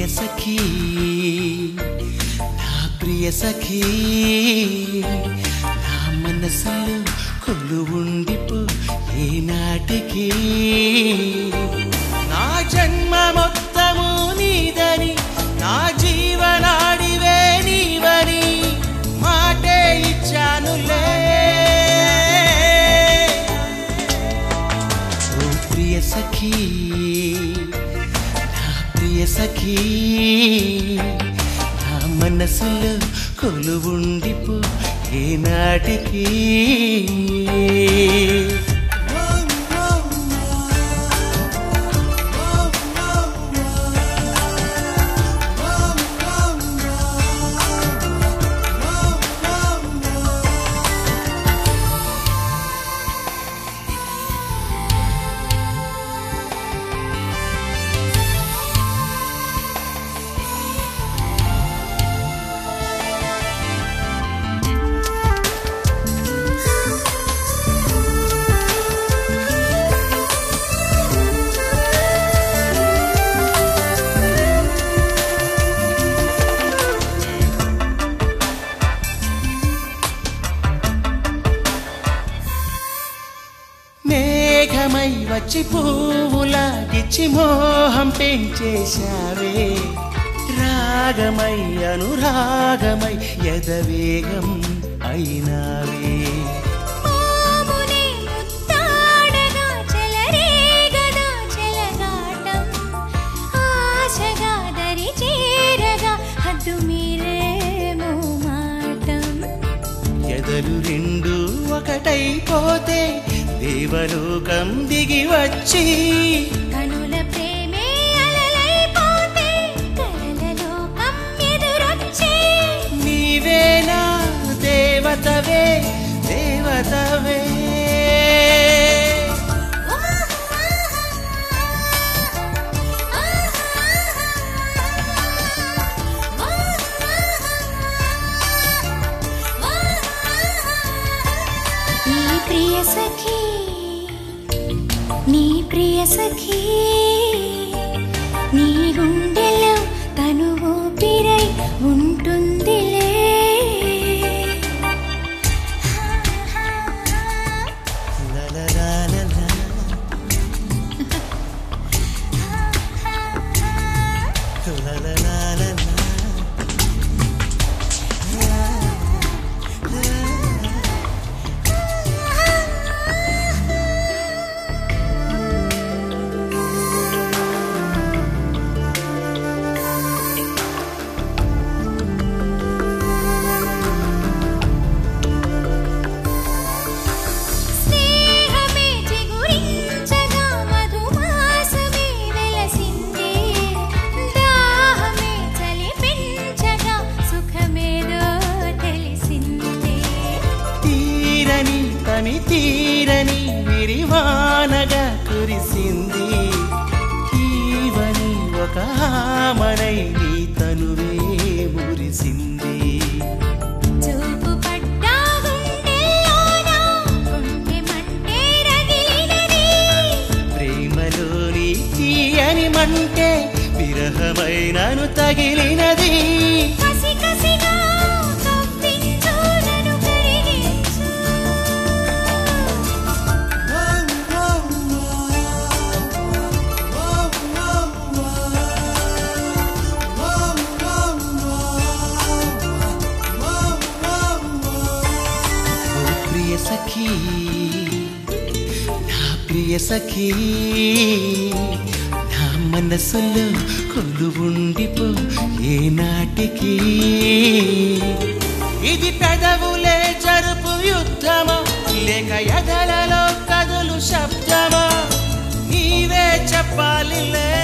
సఖీ నా ప్రియ సఖీ నా మనసులో కొలు ఉండిపో ఏనాటికి నా జన్మ మొత్తము నీదని నా జీవనాడివే నీవని మాటే ఇచ్చానులే ఓ ప్రియ సఖీ నా ప్రియ సఖీ నా మనసులో కొలువుండిపో ఏనాటికి మేఘమై వచ్చి పువ్వులా గిచ్చి మోహం పెంచేశావే రాగమై అనురాగమై ఎదవేగం అయినావే మామునే ముత్తాడగా చెలరేగదా చెలగాటం ఆశగా దరి చేరగా హద్దు మీరేమో మాటం ఎదలు రెండు ఒకటైపోతే దేవలోకం దిగి వచ్చి కనుల ప్రేమే అలలైపోతే కలల లోకం ఎదురొచ్చే నీవేనా దేవతవే దేవతవే నీ ప్రియ సఖీ నీ ప్రియ సఖీ నీ గుండెలో తను ఊపిరై ఉంటుందిలే లలలాలలా. లలలాలలా. స్నేహమే చిగురించగా మధుమాసమే వెలసిందే దాహమే చలి పెంచగా సుఖమేదో తెలిసిందే తీరని తని తీరని విరివానగా కురిసింది ఈవని ఒక ఆమనై నీ తనువే మురిసింది చూపు పడ్డా గుండెల్లోనా గుండె మంటే రగిలినది ప్రేమలోని తీయని మంటే విరహమైనను తగిలినది కసి కసిగా కవ్వించు నన్ను కరిగించు ఓ ప్రియ సఖీ నా ప్రియ సఖీ నా మనసులో కొలు ఉండిపో ఏనాటికి ఇది పెదవులే జరుపు యుద్ధమా లేక ఎదలలో కదులు శబ్దమా నీవే చెప్పాలిలే